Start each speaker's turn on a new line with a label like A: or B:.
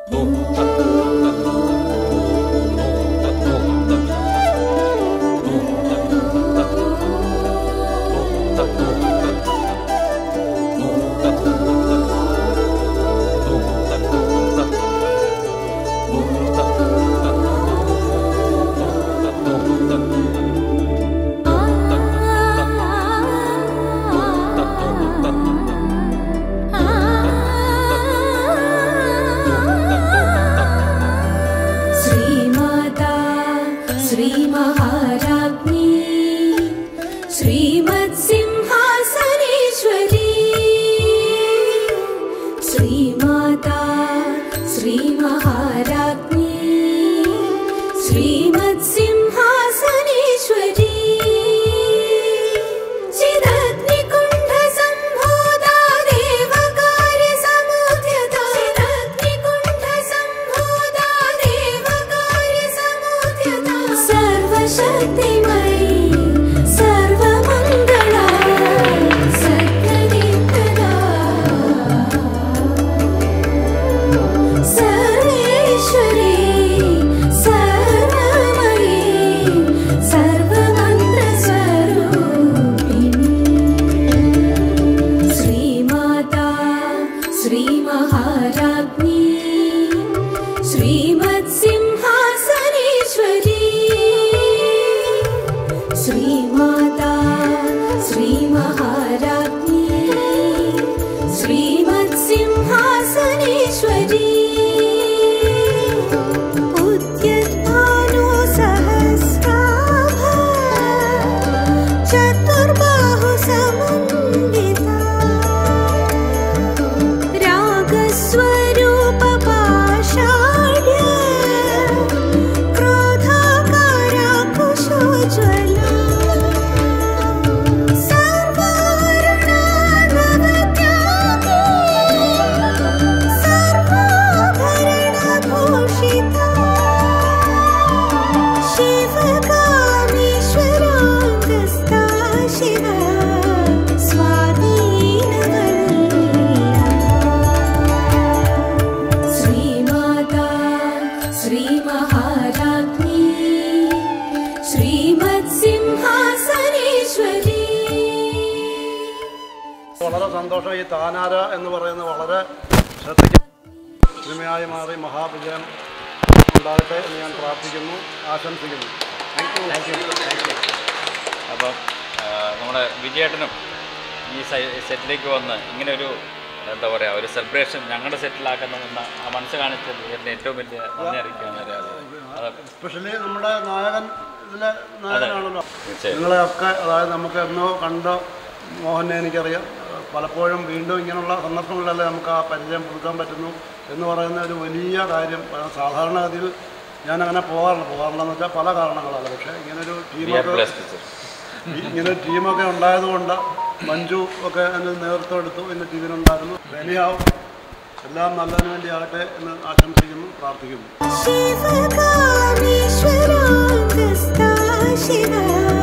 A: श्रीमाता श्रीमहाराज्ञी श्रीमत्सिंहासनेश्वरी श्रीमाता श्रीमहाराज्ञी श्रीमत्सिंहासनेश्वरी चिदग्निकुण्डसम्भूता देवकार्यसमुद्यता चिदग्निकुण्डसम्भूता देवकार्यसमुद्यता सर्वशक्तिमयी सर्वमङ्गला सत्यनित्यदा सर्वेश्वरी सर्वमयी सर्वमन्त्रस्वरूपिणी श्रीमाता श्रीमहाराज्ञी श्रीमत्सिंहासनेश्वरी श्रीमाता श्रीमहाराज्ञी श्रीमत्सिंहासनेश्वरी उद्यद्भानु सहस्राभा चतुर्बाहु समन्विता रागस्वरूप पाषाढ्य क्रोधाकारा कुशोज्वला सर्वाभरणभूषिता शिवकामेश्वराङ्गस्ता शिवा स्वाधीनवल्लभा श्रीमाता श्रीमहाराज्ञी श्रीमत्सिंहासनेश्वरी
B: വളരെ സന്തോഷം ഈ താനാര എന്ന് പറയുന്നത് വളരെ ശ്രദ്ധിക്കും സിനിമയായി മാറി മഹാവിജയം ഉണ്ടാകട്ടെ എന്ന് ഞാൻ പ്രാർത്ഥിക്കുന്നു ആശംസിക്കുന്നു
C: താങ്ക് യു അപ്പം ആ, നമ്മുടെ വിജയേട്ടനും ഈ സൈ- സെറ്റിലേക്ക് വന്ന് ഇങ്ങനെ ഒരു എന്താ പറയുക ഒരു സെലിബ്രേഷൻ ഞങ്ങളുടെ സെറ്റിലാക്കണമെന്ന ആ മനസ്സ് കാണിച്ചത് എൻ്റെ ഏറ്റവും വലിയ നന്ദി അറിയിക്കുകയാണ് അത്
B: എസ്പെഷ്യലി നമ്മുടെ നായകൻ ഇതിലെ നായകനാണല്ലോ
C: തീർച്ചയായും
B: നിങ്ങളെയൊക്കെ അതായത് നമുക്ക് എന്നോ കണ്ട മോഹനെ എനിക്കറിയാം പലപ്പോഴും വീണ്ടും ഇങ്ങനെയുള്ള സന്ദർഭങ്ങളിലല്ലേ നമുക്ക് ആ പരിചയം പുതുക്കാൻ പറ്റുന്നു എന്ന് പറയുന്ന ഒരു വലിയ കാര്യം സാധാരണഗതിയിൽ ഞാൻ അങ്ങനെ പോകാറില്ല പോകാറില്ലെന്ന് വെച്ചാൽ പല കാരണങ്ങളാണ് പക്ഷേ ഇങ്ങനൊരു
C: വി ആർ
B: ടീമൊക്കെ
C: ബ്ലെസ്ഡ് ടീച്ചർ
B: ഈ- ഇങ്ങനെ ടീമൊക്കെ ഉണ്ടായതുകൊണ്ട് മഞ്ജു ഒക്കെ അതിന് നേതൃത്വം എടുത്തു ഇന്ന് ടീമിനുണ്ടായിരുന്നു ബലിയാവും എല്ലാം നല്ലതിന് വേണ്ടി ആകട്ടെ എന്ന് ആശംസിക്കുന്നു പ്രാർത്ഥിക്കുന്നു
A: शिवकामेश्वराङ्गस्ता शिवा